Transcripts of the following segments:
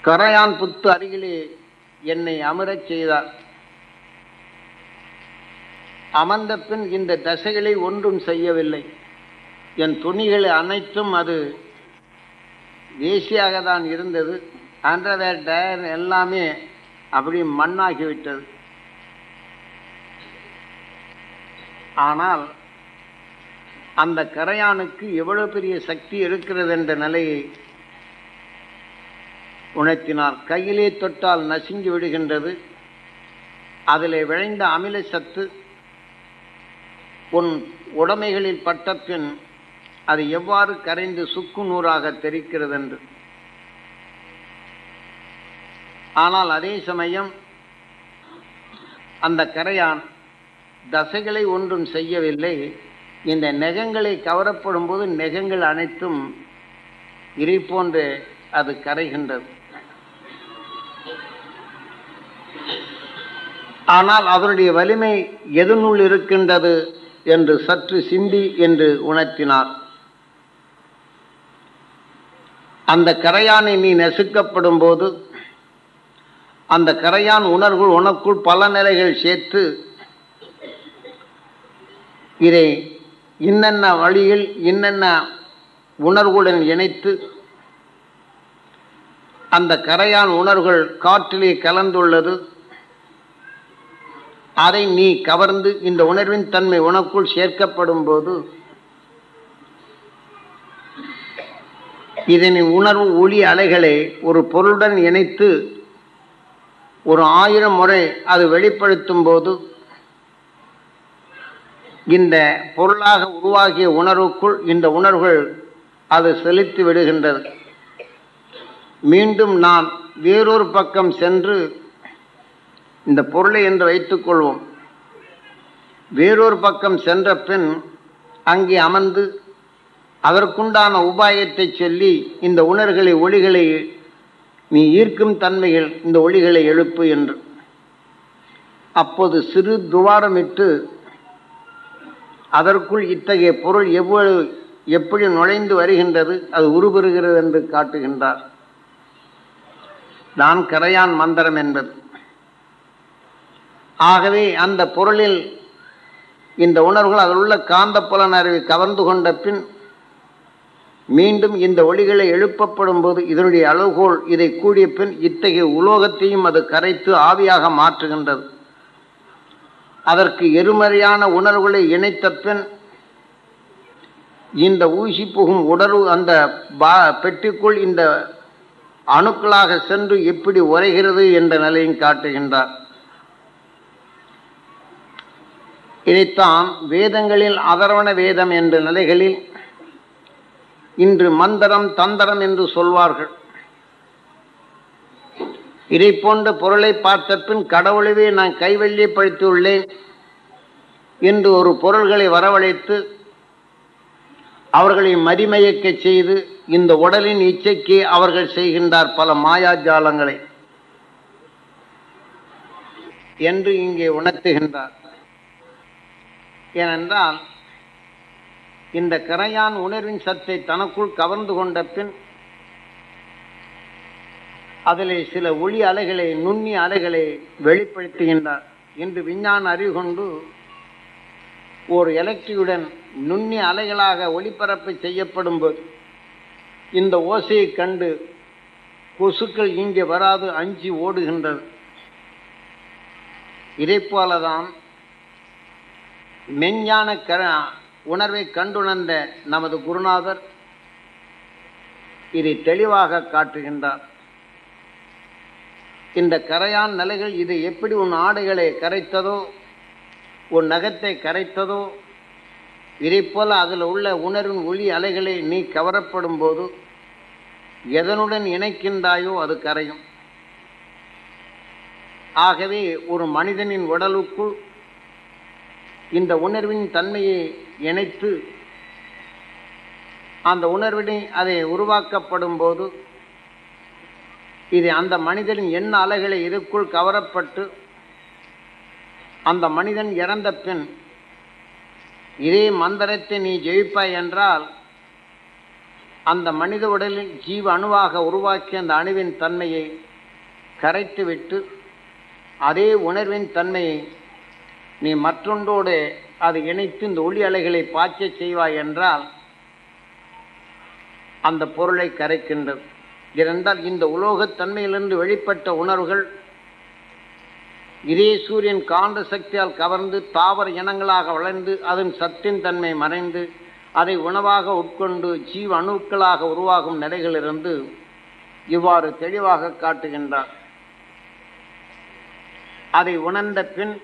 கரையான் புத்து அருகிலே என்னை அமரச் செய்தார் அமர்ந்த பின் இந்த தசைகளை ஒன்றும் செய்யவில்லை என் துணிகள் அனைத்தும் அது வேசியாக தான் இருந்தது அண்டர்வேர் டயர் எல்லாமே அப்படி மண்ணாகிவிட்டது ஆனால் அந்த கரையானுக்கு எவ்வளவு பெரிய சக்தி இருக்கிறது என்ற நிலையை உணர்த்தினார் கையிலே தொட்டால் நசுங்கி விடுகின்றது அதிலே விளைந்த அமில சத்து உன் உடைமைகளில் பட்ட பின் அது எவ்வாறு கரைந்து சுக்கு நூறாக தெரிக்கிறது என்று ஆனால் அதே சமயம் அந்த கரையான் தசைகளை ஒன்றும் செய்யவில்லை இந்த நெகங்களை கவரப்படும் போது நெகங்கள் அனைத்தும் இறை போன்று அது கரைகின்றது ஆனால் அதனுடைய வலிமை எதனுள் இருக்கின்றது என்று சற்று சிந்தி என்று உணர்த்தினார் அந்த கரையானை நீ நெசுக்கப்படும் போது அந்த கரையான் உணர்வு உனக்குள் பல நிலைகள் சேர்த்து இதை இன்னென்ன வழியில் இன்னென்ன உணர்வுடன் இணைத்து அந்த கரையான் உணர்வுகள் காற்றிலே கலந்துள்ளது அதை நீ கவர்ந்து இந்த உணர்வின் தன்மை உனக்குள் சேர்க்கப்படும் போது இதனின் உணர்வு ஒளி அலைகளை ஒரு பொருளுடன் இணைத்து ஒரு ஆயிரம் முறை அது வெளிப்படுத்தும் போது இந்த பொருளாக உருவாகிய உணர்வுக்குள் இந்த உணர்வுகள் அது செலுத்தி விடுகின்றது மீண்டும் நான் வேறொரு பக்கம் சென்று இந்த பொருளை என்று வைத்துக்கொள்வோம் வேறொரு பக்கம் சென்ற பின் அங்கே அமர்ந்து அதற்குண்டான உபாயத்தை சொல்லி இந்த உணர்களை ஒளிகளை நீ ஈர்க்கும் தன்மைகள் இந்த ஒளிகளை எழுப்பு என்று அப்போது சிறு துவாரமிட்டு அதற்குள் இத்தகைய பொருள் எவ்வளவு எப்படி நுழைந்து வருகின்றது அது உருபெறுகிறது என்று காட்டுகின்றார் நான் கரையான் மந்திரம் என்பது ஆகவே அந்த பொருளில் இந்த உணர்வுகள் அதில் உள்ள காந்த புலன் அறிவை கவர்ந்து கொண்ட பின் மீண்டும் இந்த ஒளிகளை எழுப்பப்படும் போது இதனுடைய அளவுகோல் இதை கூடிய பின் இத்தகைய உலோகத்தையும் அது கரைத்து ஆவியாக மாற்றுகின்றது அதற்கு எருமறையான உணர்வுகளை இணைத்த பின் இந்த ஊசி புகும் உணர்வு அந்த பா பெட்டிக்குள் இந்த அணுக்களாக சென்று எப்படி உரைகிறது என்ற நிலையும் காட்டுகின்றார் இதைத்தான் வேதங்களில் அதர்வண வேதம் என்ற நிலைகளில் இன்று மந்திரம் தந்திரம் என்று சொல்வார்கள் இதை போன்ற பொருளை பார்த்த பின் கடவுளவே நான் கைவல்யப்படுத்தியுள்ளேன் என்று ஒரு பொருள்களை வரவழைத்து அவர்களை மதிமயக்க செய்து இந்த உடலின் இச்சைக்கு அவர்கள் செய்கின்றார் பல மாயாஜாலங்களை என்று இங்கே உணர்த்துகின்றார் ஏனென்றால் இந்த கரையான் உணர்வின் சத்தை தனக்குள் கவர்ந்து கொண்ட பின் அதிலே சில ஒளி அலைகளை நுண்ணி அலைகளை வெளிப்படுத்துகின்றார் இன்று விஞ்ஞான அறிவு கொண்டு ஒரு எலக்ட்ரியுடன் நுண்ணி அலைகளாக ஒளிபரப்பு செய்யப்படும் போது இந்த ஓசையை கண்டு கொசுக்கள் இங்கே வராது அஞ்சி ஓடுகின்றது இதை போலதான் மெஞ்ஞான கர உணர்வை கண்டுணர்ந்த நமது குருநாதர் இதை தெளிவாக காட்டுகின்றார் இந்த கரையான் நிலைகள் இது எப்படி உன் ஆடைகளை கரைத்ததோ உன் நகத்தை கரைத்ததோ இதை போல அதில் உள்ள உணர்வின் ஒளி அலைகளை நீ கவரப்படும் போது எதனுடன் இணைக்கின்றாயோ அது கரையும் ஆகவே ஒரு மனிதனின் உடலுக்குள் இந்த உணர்வின் தன்மையை இணைத்து அந்த உணர்வினை அதை உருவாக்கப்படும் போது இது அந்த மனிதனின் எண்ண அலைகளை இதுக்குள் கவரப்பட்டு அந்த மனிதன் இறந்த பின் இதே மந்திரத்தை நீ ஜெயிப்பாய் என்றால் அந்த மனித உடலில் ஜீவ அணுவாக உருவாக்கிய அந்த அணுவின் தன்மையை கரைத்துவிட்டு அதே உணர்வின் தன்மையை நீ மற்றொன்றோடு அதை இணைத்து இந்த ஒளி அலைகளை பாய்ச்சச் செய்வாய் என்றால் அந்த பொருளை கரைக்கின்றது இருந்தால் இந்த உலோகத் தன்மையிலிருந்து வெளிப்பட்ட உணர்வுகள் இதே சூரியன் காந்த சக்தியால் கவர்ந்து தாவர இனங்களாக வளர்ந்து அதன் சத்தின் தன்மை மறைந்து அதை உணவாக உட்கொண்டு ஜீவ அணுக்களாக உருவாகும் நிலைகளிலிருந்து இவ்வாறு தெளிவாக காட்டுகின்றார் அதை உணர்ந்த பின்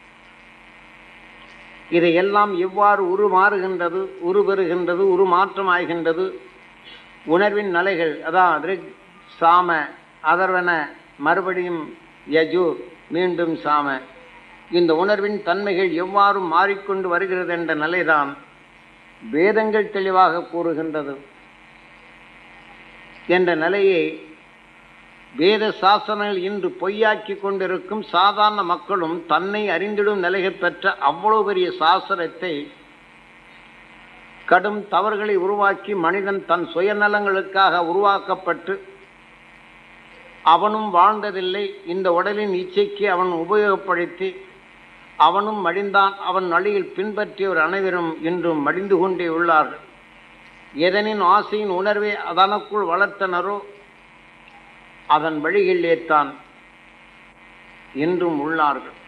இதையெல்லாம் எவ்வாறு உருமாறுகின்றது உருபெறுகின்றது உருமாற்றமாகின்றது உணர்வின் நிலைகள் அதான் ரிக் சாம அதர்வன மறுபடியும் யஜு மீண்டும் சாம இந்த உணர்வின் தன்மைகள் எவ்வாறு மாறிக்கொண்டு வருகிறது என்ற நிலைதான் வேதங்கள் தெளிவாக கூறுகின்றது என்ற நிலையை வேத சாசனங்கள் இன்று பொய்யாக்கி கொண்டிருக்கும் சாதாரண மக்களும் தன்னை அறிந்திடும் நிலைகள் பெற்ற அவ்வளவு பெரிய சாசனத்தை கடும் தவறுகளை உருவாக்கி மனிதன் தன் சுயநலங்களுக்காக உருவாக்கப்பட்டு அவனும் வாழ்ந்ததில்லை இந்த உடலின் இச்சைக்கு அவன் உபயோகப்படுத்தி அவனும் மடிந்தான் அவன் வழியில் பின்பற்றியவர் அனைவரும் இன்றும் மடிந்து கொண்டே உள்ளார்கள் எதனின் ஆசையின் உணர்வை அதனுக்குள் வளர்த்தனரோ அதன் வழிகளிலே தான் இன்றும் உள்ளார்கள்